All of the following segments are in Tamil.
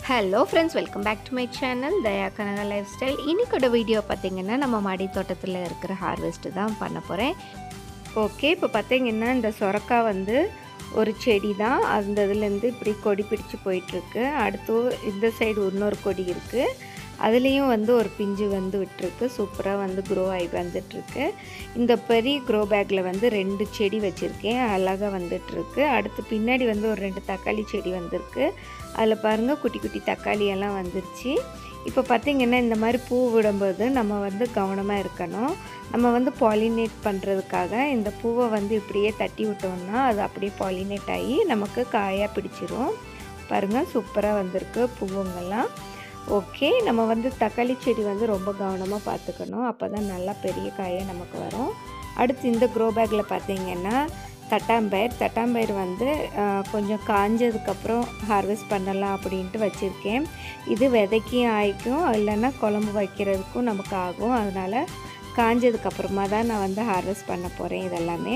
hello friends welcome back to my channel Daya Kanaka lifestyle இன்னைக்கோட வீடியோ பார்த்தீங்கன்னா நம்ம மாடி தோட்டத்தில் இருக்கிற ஹார்வெஸ்ட்டு தான் பண்ண போகிறேன் ஓகே இப்போ பார்த்தீங்கன்னா இந்த சொரக்காய் வந்து ஒரு செடி தான் அந்த இதுலேருந்து இப்படி கொடி பிடிச்சு போயிட்டுருக்கு அடுத்து இந்த சைடு இன்னொரு கொடி இருக்குது அதுலேயும் வந்து ஒரு பிஞ்சு வந்து விட்டுருக்கு சூப்பராக வந்து க்ரோ ஆகி வந்துட்டுருக்கு இந்த பெரிய க்ரோ பேக்கில் வந்து ரெண்டு செடி வச்சுருக்கேன் அழகாக வந்துட்டுருக்கு அடுத்து பின்னாடி வந்து ஒரு ரெண்டு தக்காளி செடி வந்திருக்கு அதில் பாருங்கள் குட்டி குட்டி தக்காளி எல்லாம் வந்துருச்சு இப்போ பார்த்திங்கன்னா இந்த மாதிரி பூ விடும்போது நம்ம வந்து கவனமாக இருக்கணும் நம்ம வந்து பாலினேட் பண்ணுறதுக்காக இந்த பூவை வந்து இப்படியே தட்டி விட்டோம்னா அது அப்படியே பாலினேட் ஆகி நமக்கு காயாக பிடிச்சிரும் பாருங்கள் சூப்பராக வந்திருக்கு பூவுங்கெல்லாம் ஓகே நம்ம வந்து தக்காளி செடி வந்து ரொம்ப கவனமாக பார்த்துக்கணும் அப்போ தான் நல்லா பெரிய காயாக நமக்கு வரும் அடுத்து இந்த க்ரோ பேக்கில் பார்த்தீங்கன்னா தட்டாம்பயிர் தட்டாம்பயிர் வந்து கொஞ்சம் காஞ்சதுக்கப்புறம் ஹார்வெஸ்ட் பண்ணலாம் அப்படின்ட்டு வச்சுருக்கேன் இது விதைக்கும் ஆயிக்கும் இல்லைன்னா குழம்பு வைக்கிறதுக்கும் நமக்கு ஆகும் அதனால் காஞ்சதுக்கப்புறமா தான் நான் வந்து ஹார்வெஸ்ட் பண்ண போகிறேன் இதெல்லாமே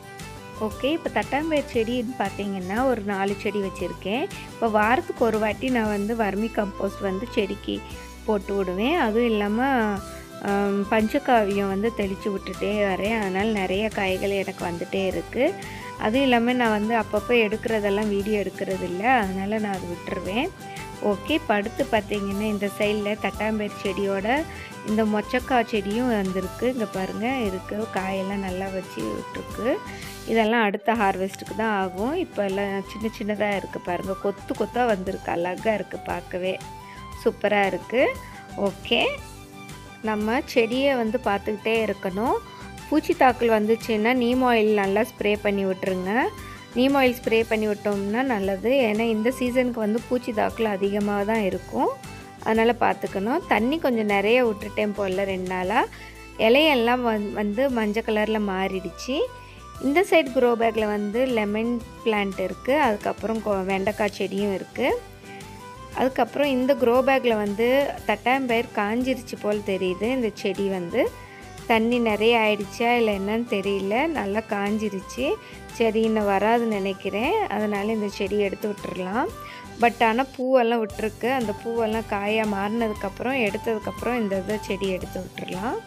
ஓகே இப்போ தட்டாம்பயிர் செடின்னு பார்த்தீங்கன்னா ஒரு நாலு செடி வச்சுருக்கேன் இப்போ வாரத்துக்கு ஒரு வாட்டி நான் வந்து வர்மி கம்போஸ்ட் வந்து செடிக்கு போட்டு விடுவேன் அதுவும் இல்லாமல் பஞ்சகாவியம் வந்து தெளித்து விட்டுட்டே வரேன் அதனால் நிறைய காய்கள் எனக்கு வந்துகிட்டே இருக்குது அதுவும் இல்லாமல் நான் வந்து அப்பப்போ எடுக்கிறதெல்லாம் வீடியோ எடுக்கிறது இல்லை அதனால் நான் அதை விட்டுருவேன் ஓகே இப்போ அடுத்து பார்த்தீங்கன்னா இந்த சைடில் தட்டாம்பயிர் செடியோட இந்த மொச்சக்காய் செடியும் வந்திருக்கு இங்கே பாருங்கள் இருக்குது காயெல்லாம் நல்லா வச்சு விட்டுருக்கு இதெல்லாம் அடுத்த ஹார்வெஸ்ட்டுக்கு தான் ஆகும் இப்போ எல்லாம் சின்ன சின்னதாக இருக்குது பாருங்கள் கொத்து கொத்தாக வந்திருக்கு அழகாக இருக்குது பார்க்கவே சூப்பராக இருக்குது ஓகே நம்ம செடியை வந்து பார்த்துக்கிட்டே இருக்கணும் பூச்சி தாக்கல் வந்துச்சுன்னா நீம் ஆயில் நல்லா ஸ்ப்ரே பண்ணி விட்டுருங்க நீம் ஆயில் ஸ்ப்ரே பண்ணி விட்டோம்னா நல்லது ஏன்னா இந்த சீசனுக்கு வந்து பூச்சி தாக்கல் அதிகமாக தான் இருக்கும் அதனால் பார்த்துக்கணும் தண்ணி கொஞ்சம் நிறைய விட்டுட்டேன் போல் ரெண்டு நாளாக இலையெல்லாம் வந் வந்து மஞ்சள் கலரில் மாறிடுச்சு இந்த சைடு க்ரோ பேக்கில் வந்து லெமன் பிளான்ட் இருக்குது அதுக்கப்புறம் வெண்டைக்காய் செடியும் இருக்குது அதுக்கப்புறம் இந்த க்ரோ பேக்கில் வந்து தட்டாம்பயிர் காஞ்சிருச்சு போல் தெரியுது இந்த செடி வந்து தண்ணி நிறைய ஆயிடுச்சா இல்லை என்னன்னு தெரியல நல்லா காஞ்சிருச்சு செடி இன்னும் வராதுன்னு நினைக்கிறேன் அதனால் இந்த செடி எடுத்து விட்டுறலாம் பட் ஆனால் பூவெல்லாம் விட்டுருக்கு அந்த பூவெல்லாம் காயாக மாறினதுக்கப்புறம் எடுத்ததுக்கப்புறம் இந்த இதை செடி எடுத்து விட்டுறலாம்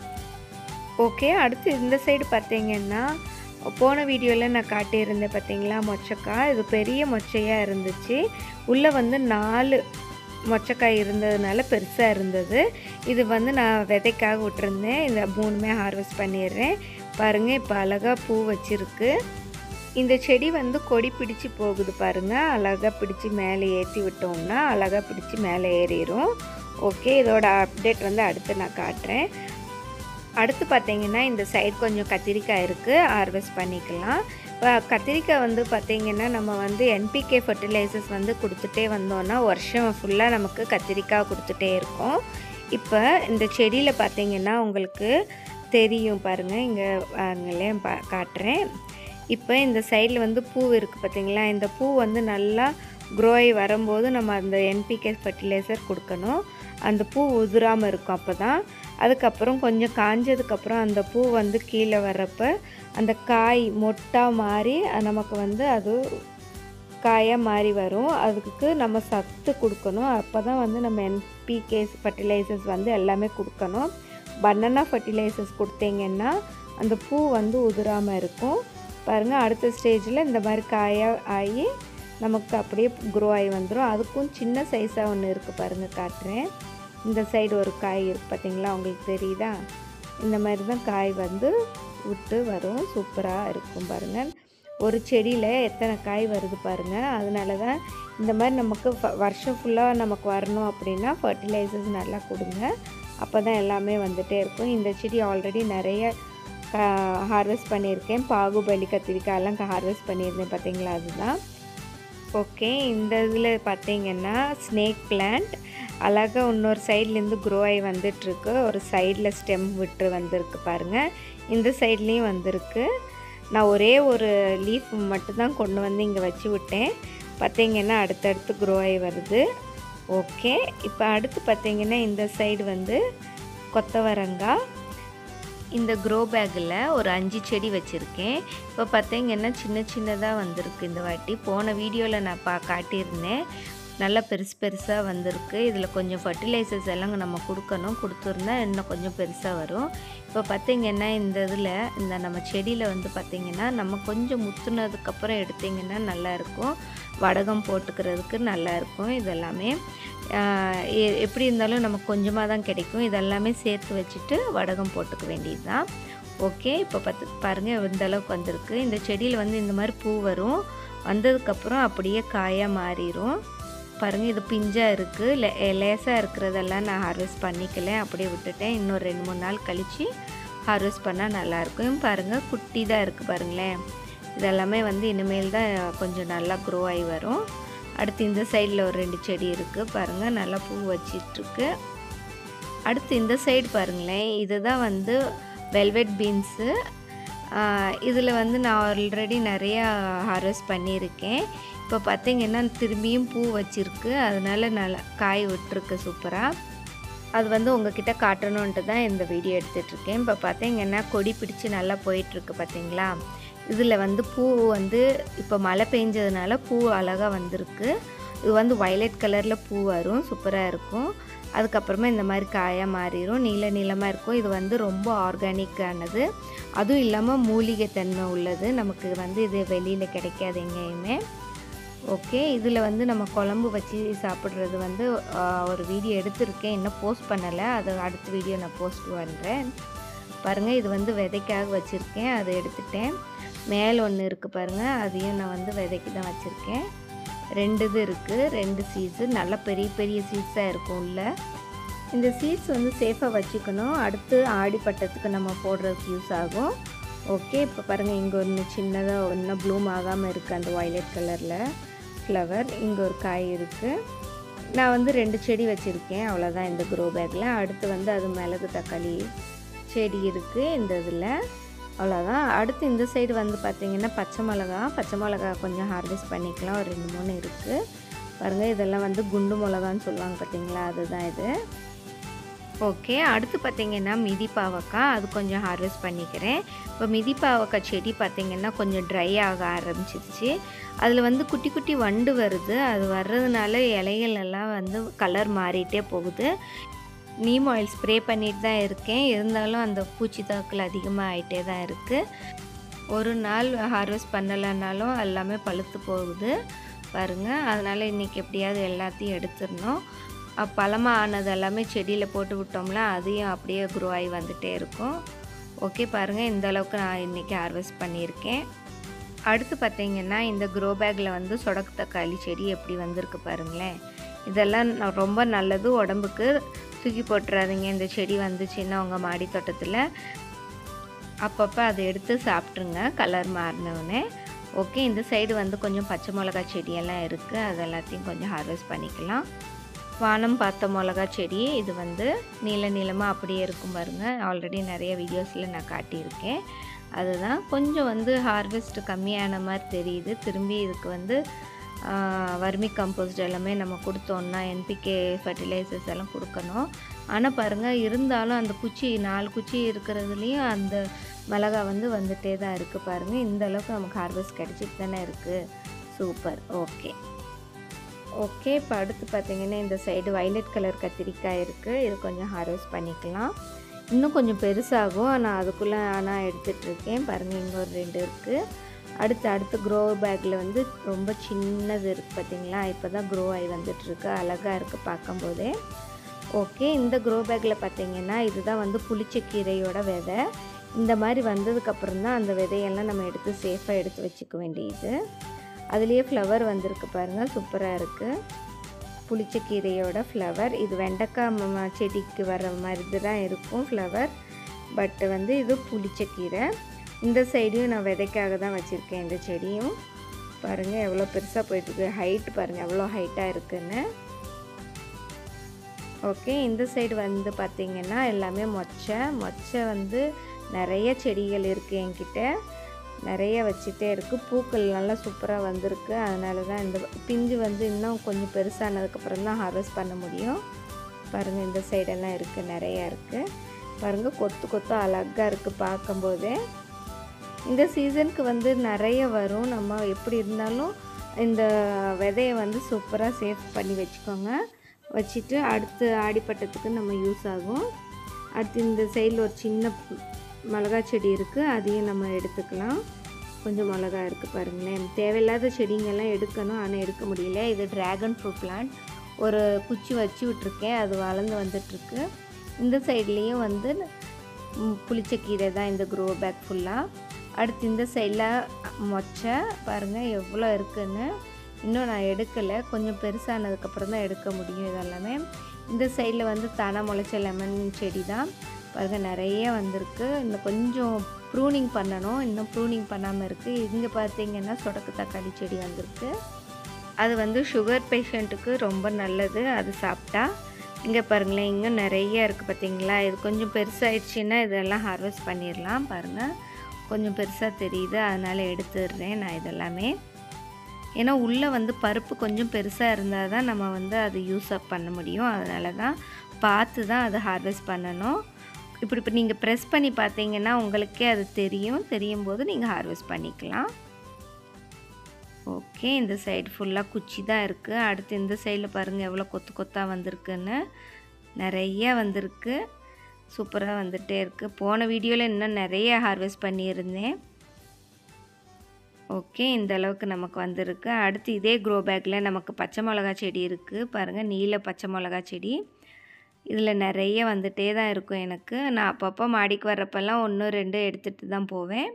ஓகே அடுத்து இந்த சைடு பார்த்தீங்கன்னா போன வீடியோவில் நான் காட்டியிருந்தேன் பார்த்தீங்களா மொச்சக்காய் இது பெரிய மொச்சையாக இருந்துச்சு உள்ளே வந்து நாலு மொச்சக்காய் இருந்ததுனால பெருசாக இருந்தது இது வந்து நான் விதைக்காக விட்டுருந்தேன் இந்த மூணுமே ஹார்வெஸ்ட் பண்ணிடுறேன் பாருங்கள் இப்போ அழகாக பூ வச்சுருக்கு இந்த செடி வந்து கொடி பிடிச்சி போகுது பாருங்கள் அழகாக பிடிச்சி மேலே ஏற்றி விட்டோம்னா அழகாக பிடிச்சி மேலே ஏறிடும் ஓகே இதோட அப்டேட் வந்து அடுத்து நான் காட்டுறேன் அடுத்து பார்த்தீங்கன்னா இந்த சைடு கொஞ்சம் கத்திரிக்காய் இருக்குது ஹார்வெஸ்ட் பண்ணிக்கலாம் இப்போ கத்திரிக்காய் வந்து பார்த்திங்கன்னா நம்ம வந்து என்பிகே ஃபர்டிலைசர்ஸ் வந்து கொடுத்துட்டே வந்தோன்னா வருஷம் ஃபுல்லாக நமக்கு கத்திரிக்காய் கொடுத்துட்டே இருக்கும் இப்போ இந்த செடியில் பார்த்திங்கன்னா உங்களுக்கு தெரியும் பாருங்கள் இங்கே பாருங்களேன் பா காட்டுறேன் இப்போ இந்த சைடில் வந்து பூ இருக்குது பார்த்திங்களா இந்த பூ வந்து நல்லா க்ரோ ஆகி வரும்போது நம்ம அந்த என்பிகே ஃபர்டிலைசர் கொடுக்கணும் அந்த பூ உதிராமல் இருக்கும் அப்போ தான் அதுக்கப்புறம் கொஞ்சம் காஞ்சதுக்கப்புறம் அந்த பூ வந்து கீழே வர்றப்ப அந்த காய் மொட்டாக மாறி நமக்கு வந்து அது காயாக மாறி வரும் அதுக்கு நம்ம சத்து கொடுக்கணும் அப்போ தான் வந்து நம்ம என்பிகே ஃபர்டிலைசர்ஸ் வந்து எல்லாமே கொடுக்கணும் பனானா ஃபர்டிலைசர்ஸ் கொடுத்தீங்கன்னா அந்த பூ வந்து உதிராமல் இருக்கும் பாருங்கள் அடுத்த ஸ்டேஜில் இந்த மாதிரி காயாக ஆகி நமக்கு அப்படியே க்ரோ ஆகி வந்துடும் அதுக்கும் சின்ன சைஸாக ஒன்று இருக்குது பாருங்கள் காட்டுறேன் இந்த சைடு ஒரு காய் இருக்குது பார்த்தீங்களா உங்களுக்கு தெரியுதா இந்த மாதிரி தான் காய் வந்து விட்டு வரும் சூப்பராக இருக்கும் பாருங்கள் ஒரு செடியில் எத்தனை காய் வருது பாருங்கள் அதனால தான் இந்த மாதிரி நமக்கு வருஷம் ஃபுல்லாக நமக்கு வரணும் அப்படின்னா ஃபர்டிலைசர்ஸ் நல்லா கொடுங்க அப்போ தான் எல்லாமே வந்துகிட்டே இருக்கும் இந்த செடி ஆல்ரெடி நிறைய ஹார்வெஸ்ட் பண்ணியிருக்கேன் பாகுபலி கத்திரிக்காயெல்லாம் ஹார்வெஸ்ட் பண்ணியிருந்தேன் பார்த்தீங்களா அதுதான் ஓகே இந்த இதில் பார்த்தீங்கன்னா ஸ்னேக் பிளான்ட் அழகாக இன்னொரு சைட்லேருந்து க்ரோ ஆகி வந்துட்டுருக்கு ஒரு சைடில் ஸ்டெம் விட்டு வந்திருக்கு பாருங்கள் இந்த சைட்லேயும் வந்திருக்கு நான் ஒரே ஒரு லீஃப் மட்டும்தான் கொண்டு வந்து இங்கே வச்சு விட்டேன் பார்த்தீங்கன்னா அடுத்தடுத்து க்ரோ ஆகி வருது ஓகே இப்போ அடுத்து பார்த்தீங்கன்னா இந்த சைடு வந்து கொத்தவரங்காய் இந்த க்ரோ பேக்கில் ஒரு அஞ்சு செடி வச்சுருக்கேன் இப்போ பார்த்தீங்கன்னா சின்ன சின்னதாக வந்திருக்கு இந்த வாட்டி போன வீடியோவில் நான் பா காட்டியிருந்தேன் நல்லா பெருசு பெருசாக வந்திருக்கு இதில் கொஞ்சம் ஃபர்டிலைசர்ஸ் எல்லாம் நம்ம கொடுக்கணும் கொடுத்துருந்தா இன்னும் கொஞ்சம் பெருசாக வரும் இப்போ பார்த்திங்கன்னா இந்த இதில் இந்த நம்ம செடியில் வந்து பார்த்திங்கன்னா நம்ம கொஞ்சம் முத்துனதுக்கப்புறம் எடுத்திங்கன்னா நல்லாயிருக்கும் வடகம் போட்டுக்கிறதுக்கு நல்லாயிருக்கும் இதெல்லாமே எப்படி இருந்தாலும் நமக்கு கொஞ்சமாக தான் கிடைக்கும் இதெல்லாமே சேர்த்து வச்சுட்டு வடகம் போட்டுக்க வேண்டியது தான் ஓகே இப்போ பார்த்து பாருங்கள் இந்த அளவுக்கு வந்திருக்கு இந்த செடியில் வந்து இந்த மாதிரி பூ வரும் வந்ததுக்கப்புறம் அப்படியே காயாக மாறிடும் பாருங்கள் இது பிஞ்சாக இருக்குது லே லேசாக இருக்கிறதெல்லாம் நான் ஹார்வெஸ்ட் பண்ணிக்கல அப்படியே விட்டுட்டேன் இன்னும் ரெண்டு மூணு நாள் கழித்து ஹார்வெஸ்ட் பண்ணால் நல்லாயிருக்கும் பாருங்கள் குட்டி தான் இருக்குது பாருங்களேன் இதெல்லாமே வந்து இனிமேல் தான் கொஞ்சம் நல்லா க்ரோ ஆகி வரும் அடுத்து இந்த சைடில் ஒரு ரெண்டு செடி இருக்குது பாருங்கள் நல்லா பூ வச்சிட்ருக்கு அடுத்து இந்த சைடு பாருங்களேன் இதுதான் வந்து வெல்வெட் பீன்ஸு இதில் வந்து நான் ஆல்ரெடி நிறையா ஹார்வெஸ்ட் பண்ணியிருக்கேன் இப்போ பார்த்திங்கன்னா திரும்பியும் பூ வச்சுருக்கு அதனால நல்லா காய் விட்டுருக்கு சூப்பராக அது வந்து உங்ககிட்ட காட்டணுன்ட்டு தான் இந்த வீடியோ எடுத்துகிட்ருக்கேன் இப்போ பார்த்தீங்கன்னா கொடி பிடிச்சி நல்லா போயிட்டுருக்கு பார்த்தீங்களா இதில் வந்து பூ வந்து இப்போ மழை பெஞ்சதுனால பூ அழகாக வந்திருக்கு இது வந்து வயலட் கலரில் பூ வரும் சூப்பராக இருக்கும் அதுக்கப்புறமா இந்த மாதிரி காயாக மாறிடும் நீல நீளமாக இருக்கும் இது வந்து ரொம்ப ஆர்கானிக்கானது அதுவும் இல்லாமல் மூலிகை தன்மை உள்ளது நமக்கு வந்து இது வெளியில் கிடைக்காது எங்கேயுமே ஓகே இதில் வந்து நம்ம குழம்பு வச்சு சாப்பிட்றது வந்து ஒரு வீடியோ எடுத்திருக்கேன் இன்னும் போஸ்ட் பண்ணலை அது அடுத்த வீடியோ நான் போஸ்ட் பண்ணுறேன் பாருங்கள் இது வந்து விதைக்காக வச்சுருக்கேன் அதை எடுத்துட்டேன் மேலே ஒன்று இருக்குது பாருங்கள் அதையும் நான் வந்து விதைக்கு தான் வச்சுருக்கேன் ரெண்டு இது இருக்குது ரெண்டு சீட்ஸு நல்லா பெரிய பெரிய சீட்ஸாக இருக்கும் உள்ள இந்த சீட்ஸ் வந்து சேஃபாக வச்சுக்கணும் அடுத்து ஆடிப்பட்டத்துக்கு நம்ம போடுறதுக்கு யூஸ் ஆகும் ஓகே இப்போ பாருங்கள் இங்கே ஒன்று சின்னதாக ஒன்று ப்ளூம் ஆகாமல் இருக்குது அந்த வயலட் கலரில் ஃப்ளவர் இங்கே ஒரு காய் இருக்குது நான் வந்து ரெண்டு செடி வச்சுருக்கேன் அவ்வளோதான் இந்த க்ரோ பேக்கில் அடுத்து வந்து அது மிளகு தக்காளி செடி இருக்குது இந்த இதில் அவ்வளோதான் அடுத்து இந்த சைடு வந்து பார்த்திங்கன்னா பச்சை மிளகா பச்சை மிளகா கொஞ்சம் ஹார்வெஸ்ட் பண்ணிக்கலாம் ஒரு ரெண்டு மூணு இருக்குது பாருங்கள் இதெல்லாம் வந்து குண்டு மிளகான்னு சொல்லுவாங்க பார்த்தீங்களா அதுதான் இது ஓகே அடுத்து பார்த்திங்கன்னா மிதி பாவக்காய் அது கொஞ்சம் ஹார்வெஸ்ட் பண்ணிக்கிறேன் இப்போ மிதி பாவக்காய் செடி பார்த்திங்கன்னா கொஞ்சம் ட்ரை ஆக ஆரம்பிச்சிருச்சு அதில் வந்து குட்டி குட்டி வண்டு வருது அது வர்றதுனால இலைகள் எல்லாம் வந்து கலர் மாறிட்டே போகுது நீம் ஆயில் ஸ்ப்ரே பண்ணிட்டு தான் இருக்கேன் இருந்தாலும் அந்த பூச்சி தாக்கல் அதிகமாக ஆகிட்டே தான் இருக்குது ஒரு நாள் ஹார்வெஸ்ட் பண்ணலைன்னாலும் எல்லாமே பழுத்து போகுது பாருங்கள் அதனால் இன்றைக்கி எப்படியாவது எல்லாத்தையும் எடுத்துடணும் பழமாக ஆனது எல்லாமே செடியில் போட்டு விட்டோம்ல அதையும் அப்படியே க்ரோ ஆகி வந்துகிட்டே இருக்கும் ஓகே பாருங்கள் இந்த அளவுக்கு நான் இன்றைக்கி ஹார்வெஸ்ட் பண்ணியிருக்கேன் அடுத்து பார்த்திங்கன்னா இந்த க்ரோ பேக்கில் வந்து சொடக்கு தக்காளி செடி எப்படி வந்திருக்கு பாருங்களேன் இதெல்லாம் ரொம்ப நல்லது உடம்புக்கு தூக்கி போட்டுறாதீங்க இந்த செடி வந்துச்சுன்னா உங்கள் மாடி தோட்டத்தில் அப்பப்போ அதை எடுத்து சாப்பிட்ருங்க கலர் மாறினவுடனே ஓகே இந்த சைடு வந்து கொஞ்சம் பச்சை மிளகா செடியெல்லாம் இருக்குது அது எல்லாத்தையும் கொஞ்சம் ஹார்வெஸ்ட் பண்ணிக்கலாம் வானம் பார்த்த மிளகா செடி இது வந்து நீள நீளமாக அப்படியே இருக்கும் பாருங்கள் ஆல்ரெடி நிறைய வீடியோஸில் நான் காட்டியிருக்கேன் அதுதான் கொஞ்சம் வந்து ஹார்வெஸ்ட் கம்மியான மாதிரி தெரியுது திரும்பி இதுக்கு வந்து வர்மி கம்போஸ்ட் எல்லாமே நம்ம கொடுத்தோன்னா என்பிகே ஃபர்டிலைசர்ஸ் எல்லாம் கொடுக்கணும் ஆனால் பாருங்கள் இருந்தாலும் அந்த குச்சி நாலு குச்சி இருக்கிறதுலையும் அந்த மிளகா வந்து வந்துகிட்டே தான் இருக்குது பாருங்கள் இந்த அளவுக்கு நமக்கு ஹார்வெஸ்ட் கிடச்சிட்டு தானே இருக்குது சூப்பர் ஓகே ஓகே இப்போ அடுத்து பார்த்திங்கன்னா இந்த சைடு வைலட் கலர் கத்திரிக்காய் இருக்குது இது கொஞ்சம் ஹார்வெஸ்ட் பண்ணிக்கலாம் இன்னும் கொஞ்சம் பெருசாகும் ஆனால் அதுக்குள்ளே ஆனால் எடுத்துகிட்ருக்கேன் பாருங்கள் இங்கே ஒரு ரெண்டு இருக்குது அடுத்து அடுத்து க்ரோ பேக்கில் வந்து ரொம்ப சின்னது இருக்குது பார்த்தீங்களா இப்போ தான் க்ரோ ஆகி வந்துட்டுருக்கு அழகாக இருக்குது பார்க்கும்போதே ஓகே இந்த க்ரோ பேக்கில் பார்த்தீங்கன்னா இதுதான் வந்து புளிச்சக்கீரையோட விதை இந்த மாதிரி வந்ததுக்கப்புறம் தான் அந்த விதையெல்லாம் நம்ம எடுத்து சேஃபாக எடுத்து வச்சுக்க வேண்டியது அதுலேயே ஃப்ளவர் வந்திருக்கு பாருங்கள் சூப்பராக இருக்குது புளிச்சக்கீரையோட ஃப்ளவர் இது வெண்டைக்காய் செடிக்கு வர மாதிரி தான் இருக்கும் ஃப்ளவர் பட் வந்து இது புளிச்சக்கீரை இந்த சைடையும் நான் விதைக்காக தான் வச்சுருக்கேன் இந்த செடியும் பாருங்கள் எவ்வளோ பெருசாக போயிட்டுருக்கு ஹைட் பாருங்கள் எவ்வளோ ஹைட்டாக இருக்குன்னு ஓகே இந்த சைடு வந்து பார்த்திங்கன்னா எல்லாமே மொச்சை மொச்சை வந்து நிறைய செடிகள் இருக்குது என்கிட்ட நிறைய வச்சுட்டே இருக்குது பூக்கள் நல்லா சூப்பராக வந்திருக்கு அதனால தான் இந்த பிஞ்சு வந்து இன்னும் கொஞ்சம் பெருசானதுக்கப்புறம் தான் ஹார்வெஸ்ட் பண்ண முடியும் பாருங்கள் இந்த சைடெல்லாம் இருக்குது நிறையா இருக்குது பாருங்கள் கொத்து கொத்து அழகாக இருக்குது பார்க்கும்போதே இந்த சீசனுக்கு வந்து நிறைய வரும் நம்ம எப்படி இருந்தாலும் இந்த விதையை வந்து சூப்பராக சேவ் பண்ணி வச்சுக்கோங்க வச்சுட்டு அடுத்து ஆடிப்பட்டத்துக்கு நம்ம யூஸ் ஆகும் அடுத்து இந்த சைடில் ஒரு சின்ன மிளகா செடி இருக்குது அதையும் நம்ம எடுத்துக்கலாம் கொஞ்சம் மிளகா இருக்குது பாருங்களேன் தேவையில்லாத செடிங்கெல்லாம் எடுக்கணும் ஆனால் எடுக்க முடியல இது ட்ராகன் ஃப்ரூட் பிளான்ட் ஒரு குச்சி வச்சு விட்ருக்கேன் அது வளர்ந்து வந்துட்டுருக்கு இந்த சைட்லேயும் வந்து புளிச்சக்கீரை தான் இந்த க்ரோ பேக் ஃபுல்லாக அடுத்து இந்த சைடில் மொச்சை பாருங்கள் எவ்வளோ இருக்குன்னு இன்னும் நான் எடுக்கலை கொஞ்சம் பெருசானதுக்கப்புறம் தான் எடுக்க முடியும் இதெல்லாமே இந்த சைடில் வந்து தனை முளைச்ச லெமன் செடி தான் பாருங்கள் நிறைய வந்திருக்கு இன்னும் கொஞ்சம் ப்ரூனிங் பண்ணணும் இன்னும் ப்ரூனிங் பண்ணாமல் இருக்குது இங்கே பார்த்தீங்கன்னா சொடக்கு தக்காளி செடி வந்திருக்கு அது வந்து சுகர் பேஷண்ட்டுக்கு ரொம்ப நல்லது அது சாப்பிட்டா இங்கே பாருங்களேன் இங்கே நிறைய இருக்குது பார்த்தீங்களா இது கொஞ்சம் பெருசாகிடுச்சின்னா இதெல்லாம் ஹார்வெஸ்ட் பண்ணிடலாம் பாருங்கள் கொஞ்சம் பெருசாக தெரியுது அதனால் எடுத்துடுறேன் நான் இதெல்லாமே ஏன்னா உள்ளே வந்து பருப்பு கொஞ்சம் பெருசாக இருந்தால் தான் நம்ம வந்து அது யூஸ் அப் பண்ண முடியும் அதனால தான் பார்த்து தான் அதை ஹார்வெஸ்ட் பண்ணணும் இப்படி இப்போ நீங்கள் ப்ரெஸ் பண்ணி பார்த்தீங்கன்னா உங்களுக்கே அது தெரியும் தெரியும் போது நீங்கள் ஹார்வெஸ்ட் பண்ணிக்கலாம் ஓகே இந்த சைடு ஃபுல்லாக குச்சி தான் இருக்குது அடுத்து இந்த சைடில் பாருங்கள் எவ்வளோ கொத்து கொத்தாக வந்திருக்குன்னு நிறைய வந்திருக்கு சூப்பராக வந்துகிட்டே இருக்குது போன வீடியோவில் இன்னும் நிறைய ஹார்வெஸ்ட் பண்ணியிருந்தேன் ஓகே இந்த அளவுக்கு நமக்கு வந்திருக்கு அடுத்து இதே க்ரோ பேக்கில் நமக்கு பச்சை மிளகா செடி இருக்குது பாருங்கள் நீல பச்சை மிளகா செடி இதில் நிறைய வந்துகிட்டே தான் இருக்கும் எனக்கு நான் அப்பப்போ மாடிக்கு வர்றப்பெல்லாம் ஒன்று ரெண்டு எடுத்துகிட்டு தான் போவேன்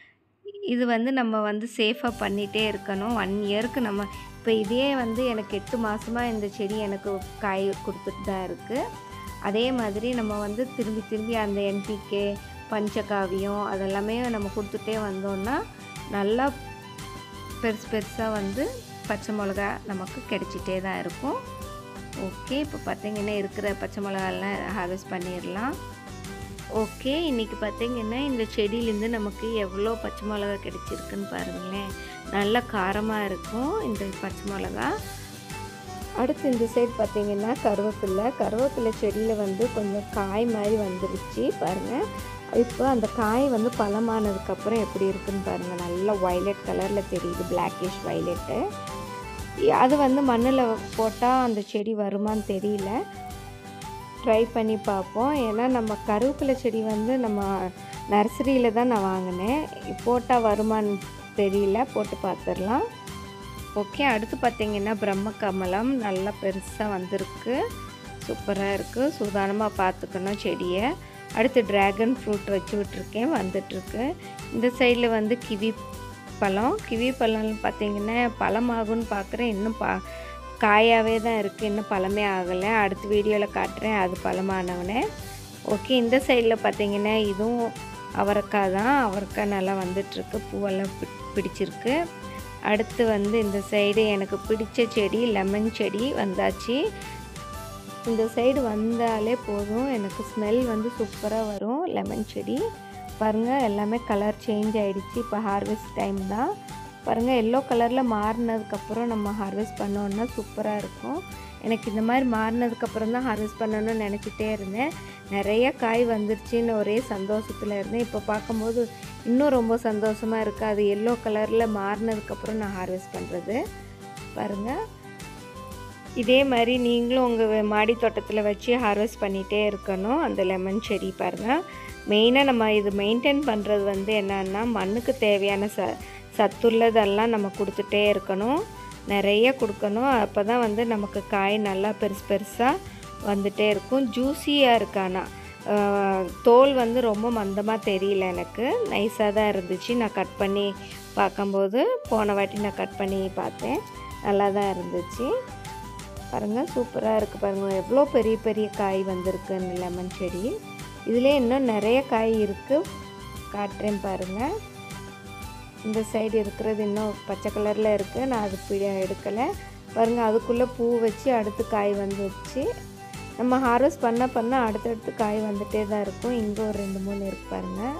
இது வந்து நம்ம வந்து சேஃபாக பண்ணிகிட்டே இருக்கணும் ஒன் இயருக்கு நம்ம இப்போ இதே வந்து எனக்கு எட்டு மாதமாக இந்த செடி எனக்கு காய் கொடுத்துட்டு தான் இருக்குது அதே மாதிரி நம்ம வந்து திரும்பி திரும்பி அந்த என்பிகே பஞ்சகாவியம் அதெல்லாமே நம்ம கொடுத்துட்டே வந்தோம்னா நல்லா பெருசு பெருசாக வந்து பச்சை மிளகா நமக்கு கிடைச்சிட்டே தான் இருக்கும் ஓகே இப்போ பார்த்திங்கன்னா இருக்கிற பச்சை மிளகாலாம் ஹார்வெஸ்ட் பண்ணிடலாம் ஓகே இன்றைக்கி பார்த்திங்கன்னா இந்த செடியிலேருந்து நமக்கு எவ்வளோ பச்சை மிளகா கிடச்சிருக்குன்னு பாருங்களேன் நல்ல காரமாக இருக்கும் இந்த பச்சை மிளகா அடுத்து இந்த சைடு பார்த்திங்கன்னா கருவேப்பில்லை கருவேப்பிலை செடியில் வந்து கொஞ்சம் காய் மாதிரி வந்துருச்சு பாருங்கள் இப்போ அந்த காய் வந்து பழமானதுக்கப்புறம் எப்படி இருக்குன்னு பாருங்கள் நல்லா வைலட் கலரில் தெரியுது பிளாக்கிஷ் வைலட்டு அது வந்து மண்ணில் போட்டால் அந்த செடி வருமான்னு தெரியல ட்ரை பண்ணி பார்ப்போம் ஏன்னா நம்ம கருவேப்பிலை செடி வந்து நம்ம நர்சரியில் தான் நான் வாங்கினேன் போட்டால் வருமான்னு தெரியல போட்டு பார்த்துடலாம் ஓகே அடுத்து பார்த்திங்கன்னா பிரம்ம கமலம் நல்லா பெருசாக வந்திருக்கு சூப்பராக இருக்குது சூதானமாக பார்த்துக்கணும் செடியை அடுத்து ட்ராகன் ஃப்ரூட் வச்சு விட்ருக்கேன் வந்துட்டுருக்கு இந்த சைடில் வந்து கிவி பழம் கிவி பழம் பார்த்திங்கன்னா பழமாகும்னு பார்க்குறேன் இன்னும் பா காயாகவே தான் இருக்குது இன்னும் பழமே ஆகலை அடுத்த வீடியோவில் காட்டுறேன் அது பழமானவனே ஓகே இந்த சைடில் பார்த்திங்கன்னா இதுவும் அவரைக்காய் தான் அவரைக்காய் நல்லா வந்துட்டுருக்கு பூவெல்லாம் பி பிடிச்சிருக்கு அடுத்து வந்து இந்த சைடு எனக்கு பிடிச்ச செடி லெமன் செடி வந்தாச்சு இந்த சைடு வந்தாலே போதும் எனக்கு ஸ்மெல் வந்து சூப்பராக வரும் லெமன் செடி பாருங்கள் எல்லாமே கலர் சேஞ்ச் ஆகிடுச்சு இப்போ ஹார்வெஸ்ட் டைம் தான் பாருங்கள் எல்லோ கலரில் மாறினதுக்கப்புறம் நம்ம ஹார்வெஸ்ட் பண்ணோன்னா சூப்பராக இருக்கும் எனக்கு இந்த மாதிரி மாறினதுக்கப்புறம் தான் ஹார்வெஸ்ட் பண்ணணும்னு நினச்சிட்டே இருந்தேன் நிறைய காய் வந்துருச்சுன்னு ஒரே சந்தோஷத்தில் இருந்தேன் இப்போ பார்க்கும்போது இன்னும் ரொம்ப சந்தோஷமாக இருக்குது அது எல்லோ கலரில் மாறினதுக்கப்புறம் நான் ஹார்வெஸ்ட் பண்ணுறது பாருங்கள் இதே மாதிரி நீங்களும் உங்கள் மாடி தோட்டத்தில் வச்சு ஹார்வெஸ்ட் பண்ணிகிட்டே இருக்கணும் அந்த லெமன் செடி பாருங்கள் மெயினாக நம்ம இது மெயின்டைன் பண்ணுறது வந்து என்னன்னா மண்ணுக்கு தேவையான ச சத்துள்ளதெல்லாம் நம்ம கொடுத்துட்டே இருக்கணும் நிறைய கொடுக்கணும் அப்போ தான் வந்து நமக்கு காய் நல்லா பெருசு பெருசாக வந்துட்டே இருக்கும் ஜூஸியாக இருக்கானா தோல் வந்து ரொம்ப மந்தமாக தெரியல எனக்கு நைஸாக தான் இருந்துச்சு நான் கட் பண்ணி பார்க்கும்போது போன வாட்டி நான் கட் பண்ணி பார்த்தேன் நல்லா தான் இருந்துச்சு பாருங்கள் சூப்பராக இருக்குது பாருங்கள் எவ்வளோ பெரிய பெரிய காய் வந்திருக்குன்னு லெமன் செடி இதில் இன்னும் நிறைய காய் இருக்குது காட்டுறேன் பாருங்கள் இந்த சைடு இருக்கிறது இன்னும் பச்சை கலரில் இருக்குது நான் அது பிடி எடுக்கலை பாருங்கள் அதுக்குள்ளே பூ வச்சு அடுத்து காய் வந்துச்சு நம்ம ஹார்வெஸ்ட் பண்ண பண்ண அடுத்தடுத்து காய் வந்துகிட்டே தான் இருக்கும் இங்கே ஒரு ரெண்டு மூணு இருக்கு பாருங்கள்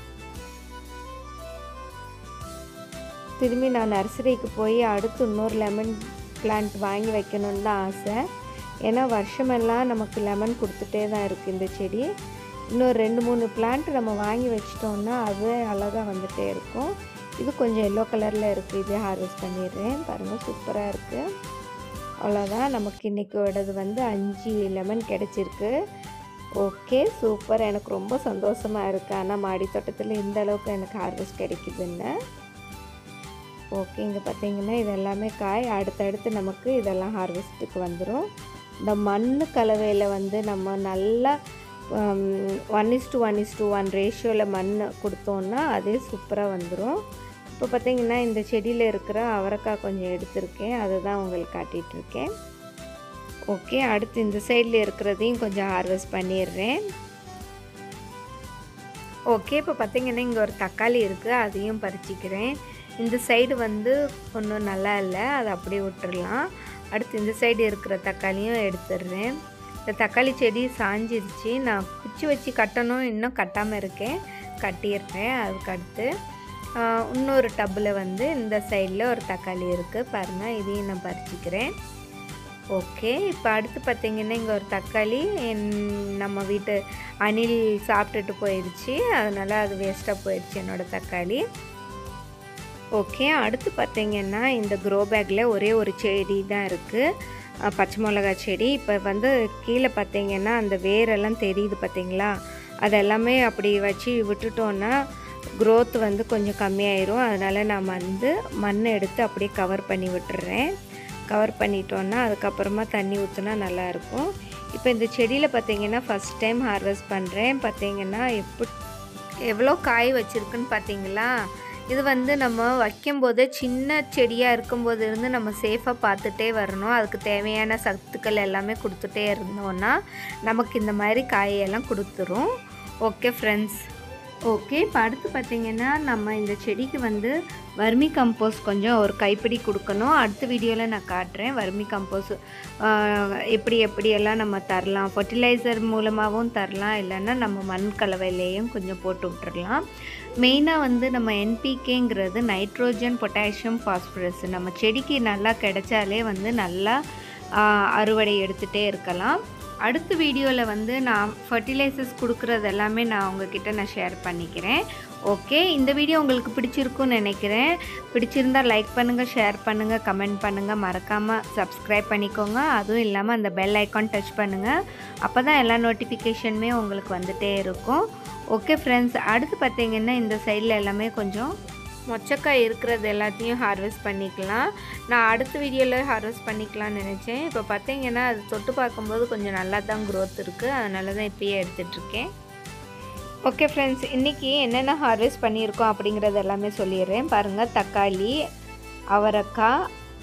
திரும்பி நான் நர்சரிக்கு போய் அடுத்து இன்னொரு லெமன் பிளான்ட் வாங்கி வைக்கணுன்னு தான் ஆசை ஏன்னா வருஷமெல்லாம் நமக்கு லெமன் கொடுத்துட்டே தான் இருக்குது இந்த செடி இன்னும் ரெண்டு மூணு பிளான்ட் நம்ம வாங்கி வச்சிட்டோம்னா அதுவே அழகாக வந்துகிட்டே இருக்கும் இது கொஞ்சம் எல்லோ கலரில் இருக்குது இதே ஹார்வெஸ்ட் பண்ணிடுறேன் பாருங்கள் சூப்பராக இருக்குது அவ்வளோதான் நமக்கு இன்றைக்கோடது வந்து அஞ்சு லெமன் கிடச்சிருக்கு ஓகே சூப்பர் எனக்கு ரொம்ப சந்தோஷமாக இருக்குது ஆனால் மாடி தோட்டத்தில் இந்த அளவுக்கு எனக்கு ஹார்வெஸ்ட் கிடைக்குதுன்னு ஓகே இங்கே பார்த்தீங்கன்னா இது எல்லாமே காய் அடுத்தடுத்து நமக்கு இதெல்லாம் ஹார்வெஸ்ட்டுக்கு வந்துடும் இந்த மண் கலவையில் வந்து நம்ம நல்லா one is to one is to one ரேஷியோவில் மண் கொடுத்தோன்னா அதே சூப்பராக வந்துடும் இப்போ பார்த்தீங்கன்னா இந்த செடியில் இருக்கிற அவரைக்காய் கொஞ்சம் எடுத்திருக்கேன் அதை தான் உங்களுக்கு காட்டிகிட்ருக்கேன் ஓகே அடுத்து இந்த சைடில் இருக்கிறதையும் கொஞ்சம் ஹார்வெஸ்ட் பண்ணிடுறேன் ஓகே இப்போ பார்த்தீங்கன்னா இங்கே ஒரு தக்காளி இருக்குது அதையும் பறிச்சிக்கிறேன் இந்த சைடு வந்து ஒன்றும் நல்லா இல்லை அதை அப்படியே விட்டுறலாம் அடுத்து இந்த சைடு இருக்கிற தக்காளியும் எடுத்துடுறேன் இந்த தக்காளி செடி சாஞ்சிருச்சு நான் குச்சி வச்சு கட்டணும் இன்னும் கட்டாமல் இருக்கேன் கட்டிடுறேன் அதுக்கு அடுத்து இன்னொரு டப்பில் வந்து இந்த சைடில் ஒரு தக்காளி இருக்குது பாருங்கள் இதையும் நான் பறிச்சிக்கிறேன் ஓகே இப்போ அடுத்து பார்த்திங்கன்னா இங்கே ஒரு தக்காளி நம்ம வீட்டு அணில் சாப்பிட்டுட்டு போயிடுச்சு அதனால் அது வேஸ்ட்டாக போயிடுச்சு என்னோடய தக்காளி ஓகே அடுத்து பார்த்திங்கன்னா இந்த க்ரோ பேக்கில் ஒரே ஒரு செடி தான் இருக்குது பச்சை மிளகா செடி இப்போ வந்து கீழே பார்த்திங்கன்னா அந்த வேரெல்லாம் தெரியுது பார்த்திங்களா அதெல்லாமே அப்படி வச்சு விட்டுட்டோன்னா க்ரோத் வந்து கொஞ்சம் கம்மியாயிரும் அதனால் நான் வந்து மண் எடுத்து அப்படியே கவர் பண்ணி விட்டுறேன் கவர் பண்ணிட்டோன்னா அதுக்கப்புறமா தண்ணி ஊற்றினா நல்லாயிருக்கும் இப்போ இந்த செடியில் பார்த்திங்கன்னா ஃபஸ்ட் டைம் ஹார்வெஸ்ட் பண்ணுறேன் பார்த்திங்கன்னா எப்படி எவ்வளோ காய் வச்சுருக்குன்னு பார்த்தீங்களா இது வந்து நம்ம வைக்கும்போது சின்ன செடியாக இருக்கும்போது இருந்து நம்ம சேஃபாக பார்த்துட்டே வரணும் அதுக்கு தேவையான சத்துக்கள் எல்லாமே கொடுத்துட்டே இருந்தோன்னா நமக்கு இந்த மாதிரி காயெல்லாம் கொடுத்துரும் ஓகே ஃப்ரெண்ட்ஸ் ஓகே இப்போ அடுத்து பார்த்திங்கன்னா நம்ம இந்த செடிக்கு வந்து வர்மி கம்போஸ் கொஞ்சம் ஒரு கைப்பிடி கொடுக்கணும் அடுத்த வீடியோவில் நான் காட்டுறேன் வர்மி கம்போஸ் எப்படி எப்படியெல்லாம் நம்ம தரலாம் ஃபர்டிலைசர் மூலமாகவும் தரலாம் இல்லைன்னா நம்ம மண் கலவையிலேயும் கொஞ்சம் போட்டு விட்டுறலாம் மெயினாக வந்து நம்ம என்பிகேங்கிறது நைட்ரோஜன் பொட்டாசியம் ஃபாஸ்பரஸ் நம்ம செடிக்கு நல்லா கிடைச்சாலே வந்து நல்லா அறுவடை எடுத்துகிட்டே இருக்கலாம் அடுத்த வீடியோவில் வந்து நான் ஃபர்டிலைசர்ஸ் கொடுக்குறது எல்லாமே நான் உங்ககிட்ட நான் ஷேர் பண்ணிக்கிறேன் ஓகே இந்த வீடியோ உங்களுக்கு பிடிச்சிருக்குன்னு நினைக்கிறேன் பிடிச்சிருந்தால் லைக் பண்ணுங்கள் ஷேர் பண்ணுங்கள் கமெண்ட் பண்ணுங்கள் மறக்காமல் சப்ஸ்கிரைப் பண்ணிக்கோங்க அதுவும் இல்லாமல் அந்த பெல் ஐக்கான் டச் பண்ணுங்கள் அப்போ தான் எல்லா நோட்டிஃபிகேஷனுமே உங்களுக்கு வந்துகிட்டே இருக்கும் ஓகே ஃப்ரெண்ட்ஸ் அடுத்து பார்த்திங்கன்னா இந்த சைடில் எல்லாமே கொஞ்சம் மொச்சக்காய் இருக்கிறது எல்லாத்தையும் ஹார்வெஸ்ட் பண்ணிக்கலாம் நான் அடுத்த வீடியோவில் ஹார்வெஸ்ட் பண்ணிக்கலாம்னு நினச்சேன் இப்போ பார்த்தீங்கன்னா அது தொட்டு பார்க்கும்போது கொஞ்சம் நல்லா தான் க்ரோத் இருக்குது அதனால தான் இப்போயே எடுத்துகிட்ருக்கேன் ஓகே ஃப்ரெண்ட்ஸ் இன்றைக்கி என்னென்ன ஹார்வெஸ்ட் பண்ணியிருக்கோம் அப்படிங்கிறது எல்லாமே சொல்லிடுறேன் பாருங்கள் தக்காளி அவரைக்காய்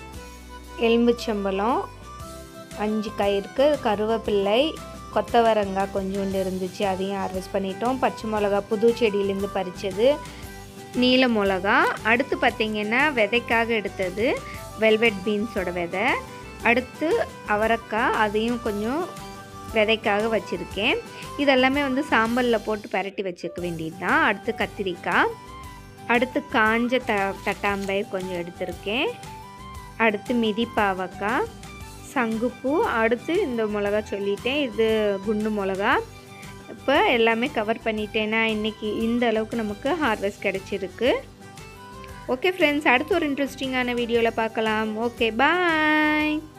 எலும்புச்சம்பழம் அஞ்சு காய் இருக்குது கருவேப்பிள்ளை கொத்தவரங்காய் கொஞ்சோண்டு இருந்துச்சு அதையும் ஹார்வெஸ்ட் பண்ணிட்டோம் பச்சை மிளகா புது செடியிலேருந்து பறித்தது நீல மிளகா அடுத்து பார்த்திங்கன்னா விதைக்காக எடுத்தது வெல்வெட் பீன்ஸோட விதை அடுத்து அவரைக்காய் அதையும் கொஞ்சம் விதைக்காக வச்சுருக்கேன் இதெல்லாமே வந்து சாம்பலில் போட்டு பரட்டி வச்சுக்க வேண்டியது தான் அடுத்து கத்திரிக்காய் அடுத்து காஞ்ச த தட்டாம்பை கொஞ்சம் எடுத்திருக்கேன் அடுத்து மிதி பாவக்காய் சங்குப்பூ அடுத்து இந்த மிளகா சொல்லிட்டேன் இது குண்டு மிளகா இப்போ எல்லாமே கவர் பண்ணிட்டேன்னா இன்றைக்கி இந்த அளவுக்கு நமக்கு ஹார்வெஸ்ட் கிடச்சிருக்கு ஓகே ஃப்ரெண்ட்ஸ் அடுத்து ஒரு இன்ட்ரெஸ்டிங்கான வீடியோவில் பார்க்கலாம் ஓகே பாய்